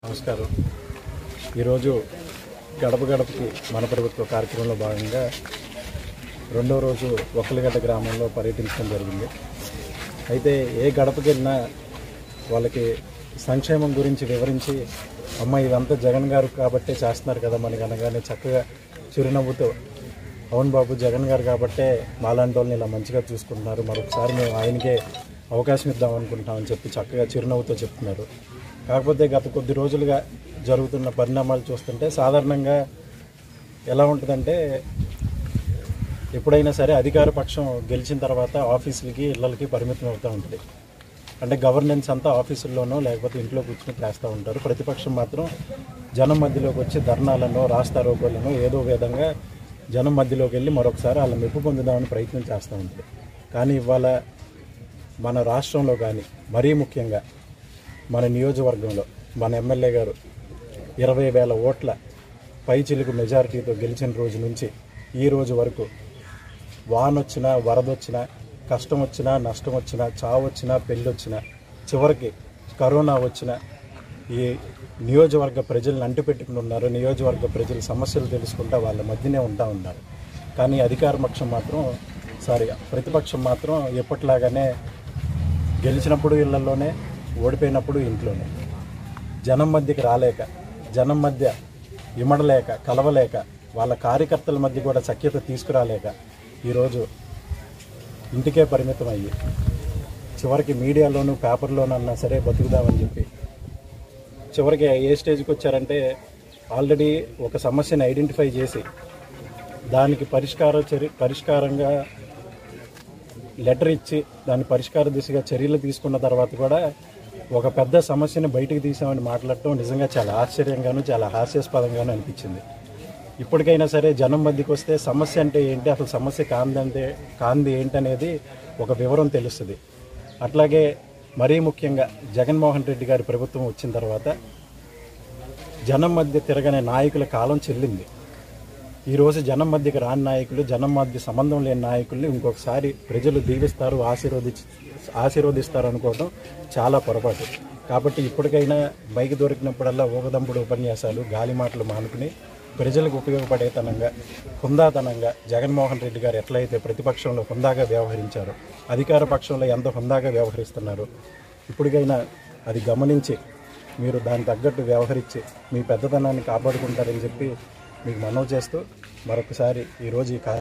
నమస్కారం ఈరోజు గడప గడపకి మన ప్రభుత్వ కార్యక్రమంలో భాగంగా రెండో రోజు ఒక్కలగడ్డ గ్రామంలో పర్యటించడం జరిగింది అయితే ఏ గడపకి వెళ్ళినా వాళ్ళకి సంక్షేమం గురించి వివరించి అమ్మ ఇదంతా జగన్ గారు కాబట్టే చేస్తున్నారు కదా మనకి అనగానే చక్కగా చిరునవ్వుతో అవును బాబు జగన్ గారు కాబట్టే మాలాంటి వాళ్ళని ఇలా మంచిగా చూసుకుంటున్నారు మరొకసారి మేము ఆయనకే అవకాశం ఇద్దాం అనుకుంటున్నామని చెప్పి చక్కగా చిరునవ్వుతో చెప్తున్నారు కాకపోతే గత కొద్ది రోజులుగా జరుగుతున్న పరిణామాలు చూస్తుంటే సాధారణంగా ఎలా ఉంటుందంటే ఎప్పుడైనా సరే అధికార పక్షం గెలిచిన తర్వాత ఆఫీసులకి ఇళ్ళకి పరిమితం అవుతూ ఉంటుంది అంటే గవర్నెన్స్ అంతా ఆఫీసుల్లోనో లేకపోతే ఇంట్లో కూర్చొని చేస్తూ ఉంటారు ప్రతిపక్షం మాత్రం జనం మధ్యలోకి వచ్చి ధర్నాలను రాస్తారోకోలను ఏదో విధంగా జనం మధ్యలోకి వెళ్ళి మరొకసారి వాళ్ళ మెప్పు పొందుదామని ప్రయత్నం చేస్తూ ఉంటుంది కానీ ఇవాళ మన రాష్ట్రంలో కానీ మరీ ముఖ్యంగా మన నియోజకవర్గంలో మన ఎమ్మెల్యే గారు ఇరవై వేల ఓట్ల పైచిలుకు మెజారిటీతో గెలిచిన రోజు నుంచి ఈ రోజు వరకు వానొచ్చినా వరదొచ్చినా కష్టం వచ్చినా నష్టం వచ్చినా చావు వచ్చినా పెళ్ళి వచ్చినా చివరికి కరోనా వచ్చినా ఈ నియోజకవర్గ ప్రజలను అంటిపెట్టుకుని ఉన్నారు నియోజకవర్గ ప్రజల సమస్యలు తెలుసుకుంటా వాళ్ళ మధ్యనే ఉంటా ఉన్నారు కానీ అధికార పక్షం మాత్రం సారీ ప్రతిపక్షం మాత్రం ఎప్పటిలాగానే గెలిచినప్పుడు ఇళ్లలోనే ఓడిపోయినప్పుడు ఇంట్లోనే జనం మధ్యకి రాలేక జనం మధ్య ఇమడలేక కలవలేక వాళ్ళ కార్యకర్తల మధ్య కూడా సఖ్యత తీసుకురాలేక ఈరోజు ఇంటికే పరిమితం అయ్యి చివరికి మీడియాలోను పేపర్లోనూ అన్నా సరే బతుకుదామని చెప్పి చివరికి ఏ స్టేజ్కి వచ్చారంటే ఆల్రెడీ ఒక సమస్యను ఐడెంటిఫై చేసి దానికి పరిష్కార చర్య పరిష్కారంగా లెటర్ ఇచ్చి దాని పరిష్కార దిశగా చర్యలు తీసుకున్న తర్వాత కూడా ఒక పెద్ద సమస్యను బయటికి తీసామని మాట్లాడటం నిజంగా చాలా ఆశ్చర్యంగాను చాలా హాస్యాస్పదంగాను అనిపించింది ఇప్పటికైనా సరే జనం మధ్యకి వస్తే సమస్య అంటే ఏంటి అసలు సమస్య కాందంటే కాంది ఏంటనేది ఒక వివరం తెలుస్తుంది అట్లాగే మరీ ముఖ్యంగా జగన్మోహన్ రెడ్డి గారి ప్రభుత్వం వచ్చిన తర్వాత జనం మధ్య తిరగనే నాయకుల కాలం చెల్లింది ఈరోజు జనం మధ్యకి రాని నాయకులు జనం మధ్య సంబంధం లేని నాయకుల్ని ఇంకొకసారి ప్రజలు దీవిస్తారు ఆశీర్వది ఆశీర్వదిస్తారు అనుకోవడం చాలా పొరపాటు కాబట్టి ఇప్పటికైనా బైక్ దొరికినప్పుడల్లా ఊగదంపుడు ఉపన్యాసాలు గాలి మాటలు మానుకుని ప్రజలకు ఉపయోగపడేతనంగా హుందాతనంగా జగన్మోహన్ రెడ్డి గారు ఎట్లయితే ప్రతిపక్షంలో హుందాగా వ్యవహరించారో అధికార పక్షంలో ఎంత హుందాగా వ్యవహరిస్తున్నారో ఇప్పటికైనా అది గమనించి మీరు దాని తగ్గట్టు వ్యవహరించి మీ పెద్దతనాన్ని కాపాడుకుంటారని చెప్పి మీకు మనవి చేస్తూ మరొకసారి ఈరోజు ఈ కార్య